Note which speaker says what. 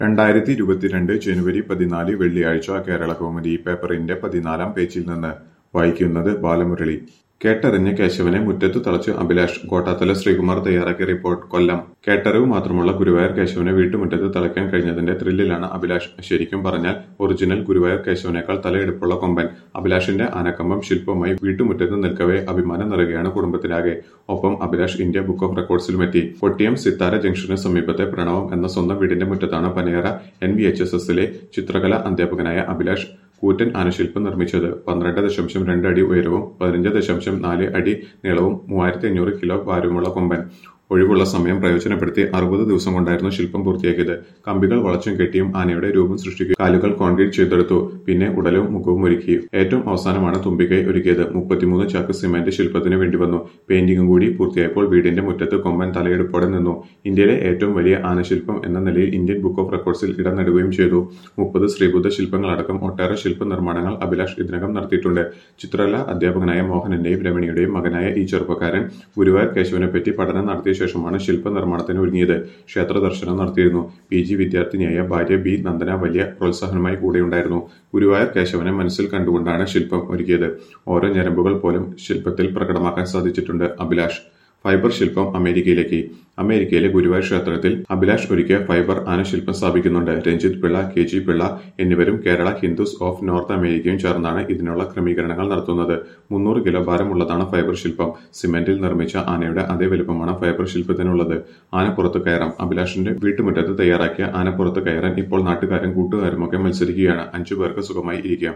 Speaker 1: രണ്ടായിരത്തി ഇരുപത്തിരണ്ട് ജനുവരി പതിനാല് വെള്ളിയാഴ്ച കേരളകൗമുദി പേപ്പറിന്റെ പതിനാലാം പേജിൽ നിന്ന് വായിക്കുന്നത് ബാലമുരളി കേട്ടറിഞ്ഞ കേശവനെ മുറ്റത്തു തളച്ച് അഭിലാഷ് കോട്ടാത്തല ശ്രീകുമാർ തയ്യാറാക്കിയ റിപ്പോർട്ട് കൊല്ലം കേട്ടറിവ് മാത്രമുള്ള ഗുരുവായൂർ കേശവനെ വീട്ടുമുറ്റത്ത് തളയ്ക്കാൻ കഴിഞ്ഞതിന്റെ ത്രില്ലിലാണ് അഭിലാഷ് ശരിക്കും പറഞ്ഞാൽ ഒറിജിനൽ ഗുരുവായൂർ കേശവനേക്കാൾ തലയെടുപ്പുള്ള കൊമ്പൻ അഭിലാഷിന്റെ ആനക്കമ്പം ശില്പമായി വീട്ടുമുറ്റത്ത് നിൽക്കവേ അഭിമാനം നിറയുകയാണ് കുടുംബത്തിനാകെ ഒപ്പം അഭിലാഷ് ഇന്ത്യ ബുക്ക് ഓഫ് റെക്കോർഡ്സിലുമെത്തി കൊട്ടിയം സിത്താര ജംഗ്ഷന് സമീപത്തെ പ്രണവം എന്ന സ്വന്തം വീടിന്റെ മുറ്റത്താണ് Panayara N V H S എസിലെ ചിത്രകലാ അധ്യാപകനായ അഭിലാഷ് കൂറ്റൻ ആനശില്പം നിർമ്മിച്ചത് പന്ത്രണ്ട് ദശാംശം രണ്ട് അടി ഉയരവും പതിനഞ്ച് ദശാംശം നാല് അടി നീളവും മൂവായിരത്തി അഞ്ഞൂറ് കിലോ ഭാരവുമുള്ള കൊമ്പൻ ഒഴിവുള്ള സമയം പ്രയോജനപ്പെടുത്തി അറുപത് ദിവസം കൊണ്ടായിരുന്നു ശില്പം പൂർത്തിയാക്കിയത് കമ്പികൾ വളച്ചും കെട്ടിയും ആനയുടെ രൂപം സൃഷ്ടിക്കുക കാലുകൾ കോൺക്രീറ്റ് ചെയ്തെടുത്തു പിന്നെ ഉടലും മുഖവും ഒരുക്കി ഏറ്റവും അവസാനമാണ് തുമ്പിക്കൈ ഒരുക്കിയത് മുപ്പത്തിമൂന്ന് ചാക്ക് സിമന്റ് ശില്പത്തിന് വേണ്ടി വന്നു പെയിന്റിംഗും കൂടി പൂർത്തിയായപ്പോൾ വീടിന്റെ മുറ്റത്ത് കൊമ്പൻ തലയെടുപ്പോടെ നിന്നു ഇന്ത്യയിലെ ഏറ്റവും വലിയ ആനശില്പം എന്ന നിലയിൽ ഇന്ത്യൻ ബുക്ക് ഓഫ് റെക്കോർഡ്സിൽ ഇടം നേടുകയും ചെയ്തു മുപ്പത് ശ്രീബുദ്ധ ശില്പങ്ങളടക്കം ഒട്ടേറെ ശില്പ നിർമ്മാണങ്ങൾ അഭിലാഷ് ഇതിനകം നടത്തിയിട്ടുണ്ട് ചിത്രകല അധ്യാപകനായ മോഹനന്റെയും രമണിയുടെയും മകനായ ഈ ചെറുപ്പക്കാരൻ ഗുരുവായൂർ കേശവനെപ്പറ്റി പഠനം നടത്തിയ ശേഷമാണ് ശില്പ നിർമ്മാണത്തിന് ഒരുങ്ങിയത് ക്ഷേത്ര ദർശനം നടത്തിയിരുന്നു പി ജി വിദ്യാർത്ഥിനിയായ ഭാര്യ ബി നന്ദന വലിയ പ്രോത്സാഹനമായി കൂടെയുണ്ടായിരുന്നു ഗുരുവായൂർ കേശവനെ മനസ്സിൽ കണ്ടുകൊണ്ടാണ് ശില്പം ഒരുക്കിയത് ഓരോ ഞരമ്പുകൾ പോലും ശില്പത്തിൽ പ്രകടമാക്കാൻ സാധിച്ചിട്ടുണ്ട് അഭിലാഷ് ഫൈബർ ശില്പം അമേരിക്കയിലേക്ക് അമേരിക്കയിലെ ഗുരുവായൂർ ക്ഷേത്രത്തിൽ അഭിലാഷ് ഒരുക്കിയ ഫൈബർ ആനശില്പം സ്ഥാപിക്കുന്നുണ്ട് രഞ്ജിത്ത് പിള്ള കെ ജി പിള്ള എന്നിവരും കേരള ഹിന്ദുസ് ഓഫ് നോർത്ത് അമേരിക്കയും ചേർന്നാണ് ഇതിനുള്ള ക്രമീകരണങ്ങൾ നടത്തുന്നത് മുന്നൂറ് കിലോ ഭാരമുള്ളതാണ് ഫൈബർ ശില്പം സിമെന്റിൽ നിർമ്മിച്ച ആനയുടെ അതേ വലുപ്പമാണ് ഫൈബർ ശില്പത്തിനുള്ളത് ആനപ്പുറത്ത് കയറാം അഭിലാഷിന്റെ വീട്ടുമുറ്റത്ത് തയ്യാറാക്കിയ ആനപ്പുറത്ത് കയറാൻ ഇപ്പോൾ നാട്ടുകാരും കൂട്ടുകാരുമൊക്കെ മത്സരിക്കുകയാണ് അഞ്ചു പേർക്ക് സുഖമായി ഇരിക്കാം